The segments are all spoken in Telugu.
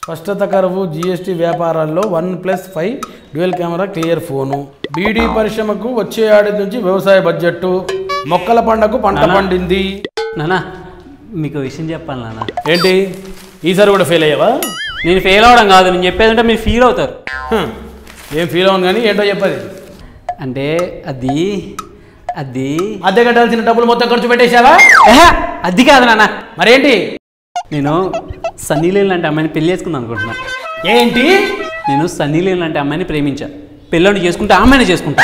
స్పష్టత కరువు జిఎస్టీ వ్యాపారాల్లో one plus five dual camera clear phone beedi పరిశ్రమకు వచ్చే ఏడాది నుంచి వ్యవసాయ బడ్జెట్ మొక్కల పంటకు పంట పండింది నానా మీకు ఒక విషయం చెప్పాలి నాన్న ఏంటి ఈసారి కూడా ఫెయిల్ అయ్యావా నేను ఫెయిల్ అవడం కాదు నేను చెప్పేది అంటే మీరు ఫీల్ అవుతారు హ్మ్. ఏం ఫీల్ అవును కానీ ఏంటో చెప్పది అంటే అది అది అద్దె కట్టాల్సిన డబ్బులు మొత్తం ఖర్చు పెట్టేశావా ఏహే, అది కాదు నాన్న మరేంటి నేను సన్నీ లీన్ లాంటి అమ్మాయిని పెళ్లి చేసుకుందాం అనుకుంటున్నా ఏంటి నేను సన్నీ లీన్ లాంటి అమ్మాయిని ప్రేమించా పెళ్ళని చేసుకుంటే ఆ అమ్మాయిని చేసుకుంటా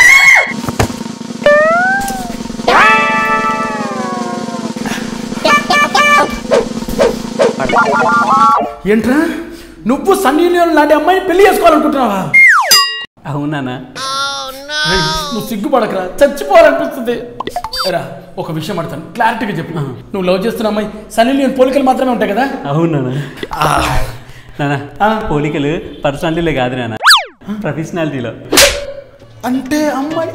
ఏంట్రా నువ్వు సన్నీ లియోన్ లాంటి అమ్మాయిని పెళ్లి చేసుకోవాలనుకుంటున్నావా అవునానా ఏయ్, నువ్వు సిగ్గుపడకరా చచ్చిపోవాలనిపిస్తుంది రా ఒక విషయం అడతాను క్లారిటీగా చెప్పు నువ్వు లవ్ చేస్తున్న అమ్మాయి సన్నీ లియోన్ పోలికలు మాత్రమే ఉంటాయి కదా అవునానా ఆ, నానా ఆ. పోలికలు పర్సనాలిటీలో కాదు నాన్న ప్రొఫెషనాలిటీలో అంటే అమ్మాయి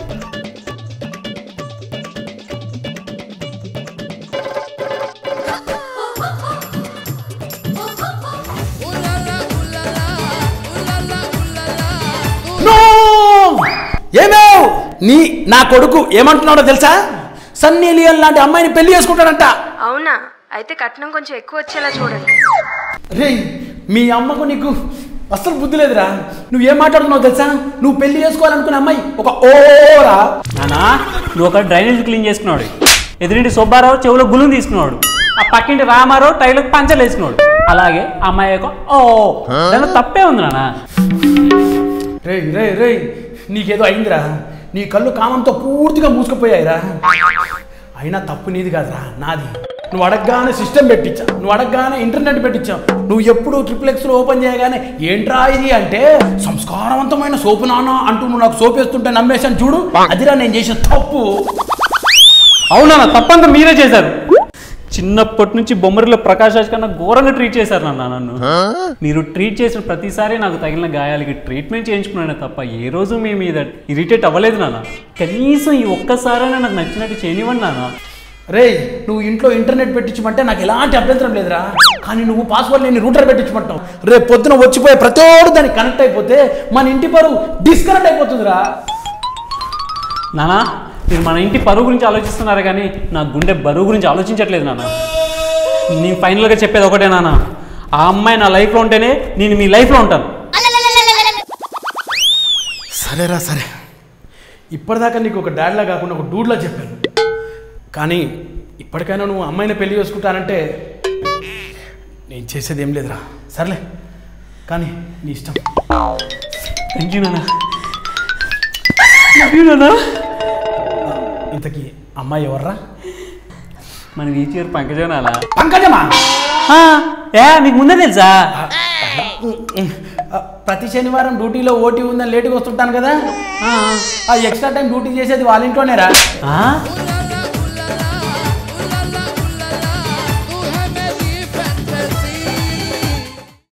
No! ఏమేవ్ నీ నా కొడుకు ఏమంటున్నాడో తెలుసా సన్నీ లియోన్ లాంటి అమ్మాయిని పెళ్లి చేసుకుంటాడంట అవునా అయితే కట్నం కొంచెం ఎక్కువ వచ్చేలా చూడండి రే మీ అమ్మకు నీకు అస్సలు బుద్ధి లేదురా నువ్వు ఏం మాట్లాడుతున్నావు తెలుసా నువ్వు పెళ్లి చేసుకోవాలనుకునే అమ్మాయి ఒక ఓరా నానా నువ్వు ఒక డ్రైనేజ్ క్లీన్ చేసుకున్నాడు ఎదురింటి సుబ్బారావు చెవులో గులుం తీసుకున్నాడు ఆ పక్కింటి రామారావు టైలకు పంచలు వేసుకున్నాడు అలాగే ఆ అమ్మాయి యొక్క ఓ దాంట్లో తప్పే ఉంది నాన్న రే రే రే నీకేదో అయిందిరా నీ కళ్ళు కామంతో పూర్తిగా మూసుకుపోయాయిరా అయినా తప్పు నీది కాదురా నాది నువ్వు అడగగానే సిస్టమ్ పెట్టించా నువ్వు అడగగానే ఇంటర్నెట్ పెట్టించావు నువ్వు ఎప్పుడు ట్రిపుల్ ఎక్స్లో ఓపెన్ చేయగానే ఏంట్రా ఇది అంటే సంస్కారవంతమైన సోపు నాన్న అంటూ నువ్వు నాకు సోపు వేస్తుంటే నమ్మేశాను చూడు అదిరా నేను చేసిన తప్పు అవునా తప్పంతా మీరే చేశారు చిన్నప్పటి నుంచి బొమ్మరిలో ప్రకాష్ రాజ్ కన్నా ఘోరంగా ట్రీట్ చేశారు నాన్న నన్ను మీరు ట్రీట్ చేసిన ప్రతిసారి నాకు తగిలిన గాయాలకి ట్రీట్మెంట్ చేయించుకున్నానే తప్ప ఏ రోజు మీ మీద ఇరిటేట్ అవ్వలేదు నాన్న కనీసం ఈ ఒక్కసారైనా నాకు నచ్చినట్టు చేయనివ్వండి నాన్న రే నువ్వు ఇంట్లో ఇంటర్నెట్ పెట్టించమంటే నాకు ఎలాంటి అభ్యంతరం లేదురా కానీ నువ్వు పాస్వర్డ్ లేని రూటర్ పెట్టించమంటావు రేపు పొద్దున వచ్చిపోయే ప్రతోడు దానికి కనెక్ట్ అయిపోతే మన ఇంటి పరువు డిస్కనెక్ట్ అయిపోతుందిరా నానా మీరు మన ఇంటి పరువు గురించి ఆలోచిస్తున్నారు కానీ నా గుండె బరువు గురించి ఆలోచించట్లేదు నాన్న నేను ఫైనల్గా చెప్పేది ఒకటే నాన్న ఆ అమ్మాయి నా లైఫ్లో ఉంటేనే నేను మీ లైఫ్లో ఉంటాను సరేరా సరే ఇప్పటిదాకా నీకు ఒక డాడ్లా కాకుండా ఒక డూడ్లా చెప్పాను కానీ ఇప్పటికైనా నువ్వు అమ్మాయిని పెళ్లి చేసుకుంటానంటే నేను చేసేది ఏం లేదురా సర్లే కానీ నీ ఇష్టం థ్యాంక్ యూ నాన్న థ్యాంక్ యూ నాన్న ఇంతకీ అమ్మాయి ఎవర్రా మన వీచర్ పంకజనాల పంకజమా ఏ మీకు ముందే తెలుసా ఆ, ప్రతి శనివారం డ్యూటీలో ఓటీ ఉందని లేటుగా వస్తుంటాను కదా ఆ, ఆ ఎక్స్ట్రా టైం డ్యూటీ చేసేది వాళ్ళ ఇంట్లోనేరా ఆ?